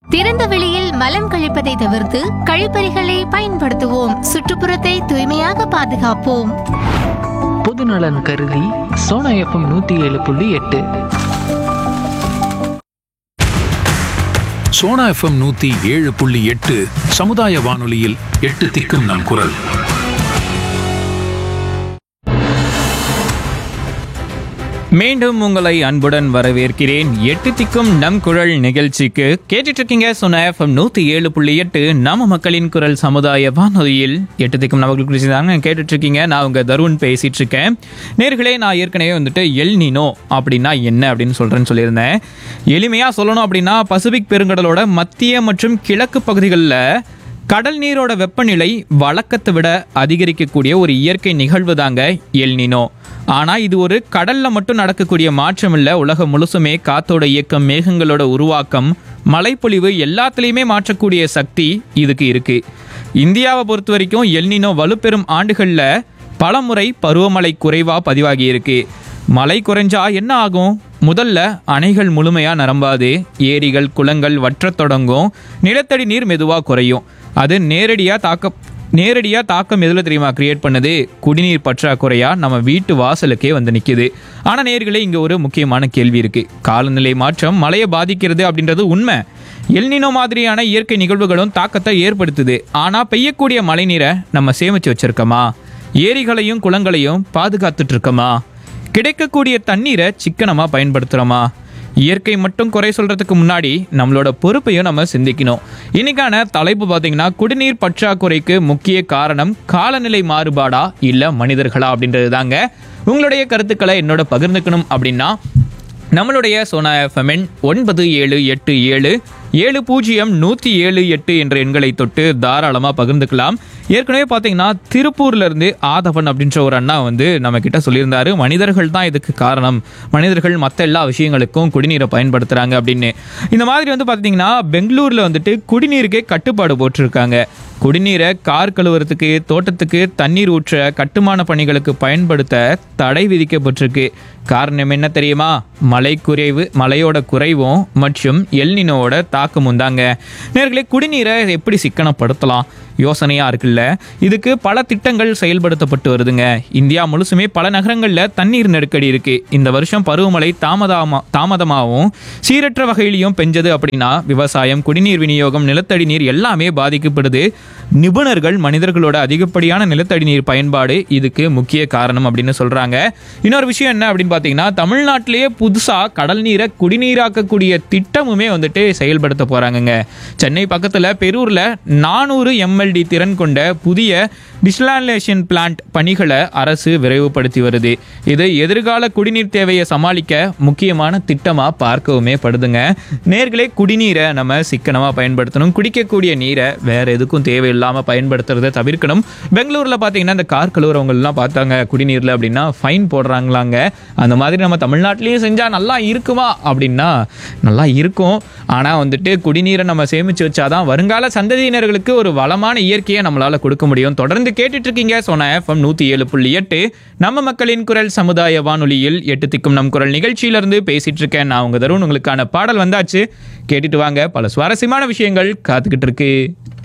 திறந்த வெளியில் மலம் கழிப்பதை தவிர்த்து கழிப்பறைகளை பயன்படுத்துவோம் சுற்றுப்புறத்தை தூய்மையாக பாதுகாப்போம் பொதுநலன் கருதி சோனா எஃப்எம் நூற்றி ஏழு புள்ளி எட்டு சோனா எஃப்எம் நூத்தி ஏழு புள்ளி எட்டு சமுதாய வானொலியில் எட்டு திக்கும் நம் குரல் மீண்டும் உங்களை அன்புடன் வரவேற்கிறேன் எட்டு திக்கும் நம் குரல் நிகழ்ச்சிக்கு கேட்டுட்டு இருக்கீங்க சொன்ன எஃப்எம் நூத்தி ஏழு புள்ளி எட்டு நம்ம மக்களின் குரல் சமுதாய வானொலியில் எட்டு திக்கும் நமக்கு குறித்து தாங்க கேட்டுட்டு இருக்கீங்க நான் உங்க தருண் பேசிட்டு இருக்கேன் நேர்களே நான் ஏற்கனவே வந்துட்டு எல் நினோ அப்படின்னா என்ன அப்படின்னு சொல்றேன்னு சொல்லியிருந்தேன் எளிமையா சொல்லணும் அப்படின்னா பசிபிக் பெருங்கடலோட மத்திய மற்றும் கிழக்கு பகுதிகளில் கடல் நீரோட வெப்பநிலை வழக்கத்தை விட அதிகரிக்கக்கூடிய ஒரு இயற்கை நிகழ்வு தாங்க எல் நினோ ஆனால் இது ஒரு கடல்ல மட்டும் நடக்கக்கூடிய மாற்றம் இல்லை உலகம் முழுசுமே காத்தோட இயக்கம் மேகங்களோட உருவாக்கம் மழைப்பொழிவு எல்லாத்துலேயுமே மாற்றக்கூடிய சக்தி இதுக்கு இருக்கு இந்தியாவை பொறுத்த வரைக்கும் எல்னினோ வலுப்பெறும் ஆண்டுகளில் பலமுறை பருவமழை குறைவாக பதிவாகி இருக்கு மழை குறைஞ்சா என்ன ஆகும் முதல்ல அணைகள் முழுமையா நிரம்பாது ஏரிகள் குளங்கள் வற்றத் தொடங்கும் நிலத்தடி நீர் மெதுவாக குறையும் அது நேரடியாக தாக்க நேரடியாக தாக்கம் எதில் தெரியுமா கிரியேட் பண்ணுது குடிநீர் பற்றாக்குறையா நம்ம வீட்டு வாசலுக்கே வந்து நிற்கிது ஆனால் நேர்களே இங்கே ஒரு முக்கியமான கேள்வி இருக்கு காலநிலை மாற்றம் மழையை பாதிக்கிறது அப்படின்றது உண்மை எல்னினோ மாதிரியான இயற்கை நிகழ்வுகளும் தாக்கத்தை ஏற்படுத்துது ஆனால் பெய்யக்கூடிய மழைநீரை நம்ம சேமிச்சு வச்சிருக்கோமா ஏரிகளையும் குளங்களையும் பாதுகாத்துட்டு இருக்கோமா கிடைக்கக்கூடிய தண்ணீரை சிக்கனமாக பயன்படுத்துகிறோமா இயற்கை மட்டும் குறை சொல்றதுக்கு முன்னாடி நம்மளோட பொறுப்பையும் நம்ம சிந்திக்கணும் இன்னைக்கான தலைப்பு பார்த்தீங்கன்னா குடிநீர் பற்றாக்குறைக்கு முக்கிய காரணம் காலநிலை மாறுபாடா இல்லை மனிதர்களா அப்படின்றது தாங்க உங்களுடைய கருத்துக்களை என்னோட பகிர்ந்துக்கணும் அப்படின்னா நம்மளுடைய சோனா எஃப்எம்என் ஒன்பது ஏழு எட்டு ஏழு ஏழு பூஜ்ஜியம் நூற்றி ஏழு எட்டு என்ற எண்களை தொட்டு தாராளமாக பகிர்ந்துக்கலாம் ஏற்கனவே பார்த்தீங்கன்னா திருப்பூர்ல இருந்து ஆதவன் அப்படின்ற ஒரு அண்ணா வந்து நம்ம கிட்ட சொல்லியிருந்தாரு மனிதர்கள் தான் இதுக்கு காரணம் மனிதர்கள் மற்ற எல்லா விஷயங்களுக்கும் குடிநீரை பயன்படுத்துகிறாங்க அப்படின்னு இந்த மாதிரி வந்து பார்த்தீங்கன்னா பெங்களூரில் வந்துட்டு குடிநீருக்கே கட்டுப்பாடு போட்டிருக்காங்க குடிநீரை கார் கழுவுறதுக்கு தோட்டத்துக்கு தண்ணீர் ஊற்ற கட்டுமான பணிகளுக்கு பயன்படுத்த தடை விதிக்கப்பட்டிருக்கு காரணம் என்ன தெரியுமா மழை குறைவு மழையோட குறைவும் மற்றும் எல்னினோட தாக்கமும் தாங்க நேர்களே குடிநீரை எப்படி சிக்கனப்படுத்தலாம் யோசனையாக இருக்குல்ல இதுக்கு பல திட்டங்கள் செயல்படுத்தப்பட்டு வருதுங்க இந்தியா முழுசுமே பல நகரங்களில் தண்ணீர் நெருக்கடி இருக்கு இந்த வருஷம் பருவமழை தாமதமா தாமதமாகவும் சீரற்ற வகையிலையும் பெஞ்சது அப்படின்னா விவசாயம் குடிநீர் விநியோகம் நிலத்தடி நீர் எல்லாமே பாதிக்கப்படுது நிபுணர்கள் மனிதர்களோட அதிகப்படியான நிலத்தடி நீர் பயன்பாடு இதுக்கு முக்கிய காரணம் அப்படின்னு சொல்றாங்க இன்னொரு விஷயம் என்ன அப்படின்னு பார்த்தீங்கன்னா தமிழ்நாட்டிலேயே புதுசாக கடல் நீரை குடிநீராக்கக்கூடிய திட்டமுமே வந்துட்டு செயல்படுத்த போறாங்கங்க சென்னை பக்கத்தில் பெரூரில் நானூறு எம்எல்டி திறன் கொண்ட புதிய டிஸ்லாலேஷன் பிளான்ட் பணிகளை அரசு விரைவுபடுத்தி வருது இது எதிர்கால குடிநீர் தேவையை சமாளிக்க முக்கியமான திட்டமாக பார்க்கவுமே படுதுங்க நேர்களே குடிநீரை நம்ம சிக்கனமாக பயன்படுத்தணும் குடிக்கக்கூடிய நீரை வேற எதுக்கும் தேவையில்லாமல் பயன்படுத்துறதை தவிர்க்கணும் பெங்களூரில் பார்த்தீங்கன்னா இந்த கார் கழுவுறவங்கலாம் பார்த்தாங்க குடிநீரில் அப்படின்னா ஃபைன் போடுறாங்களாங்க அந்த மாதிரி நம்ம தமிழ்நாட்டிலையும் செஞ்சால் நல்லா இருக்குமா அப்படின்னா நல்லா இருக்கும் ஆனால் வந்துட்டு குடிநீரை நம்ம சேமித்து வச்சாதான் வருங்கால சந்ததியினர்களுக்கு ஒரு வளமான இயற்கையை நம்மளால் கொடுக்க முடியும் தொடர்ந்து கேட்டுட்டு இருக்கீங்க சோனா எஃப்எம் நூற்றி ஏழு புள்ளி எட்டு நம்ம மக்களின் குரல் சமுதாய வானொலியில் எட்டு திக்கும் நம் குரல் நிகழ்ச்சியிலிருந்து பேசிட்டு இருக்கேன் நான் உங்க தருண் உங்களுக்கான பாடல் வந்தாச்சு கேட்டுட்டு வாங்க பல சுவாரஸ்யமான விஷயங்கள் காத்துக்கிட்டு இருக்கு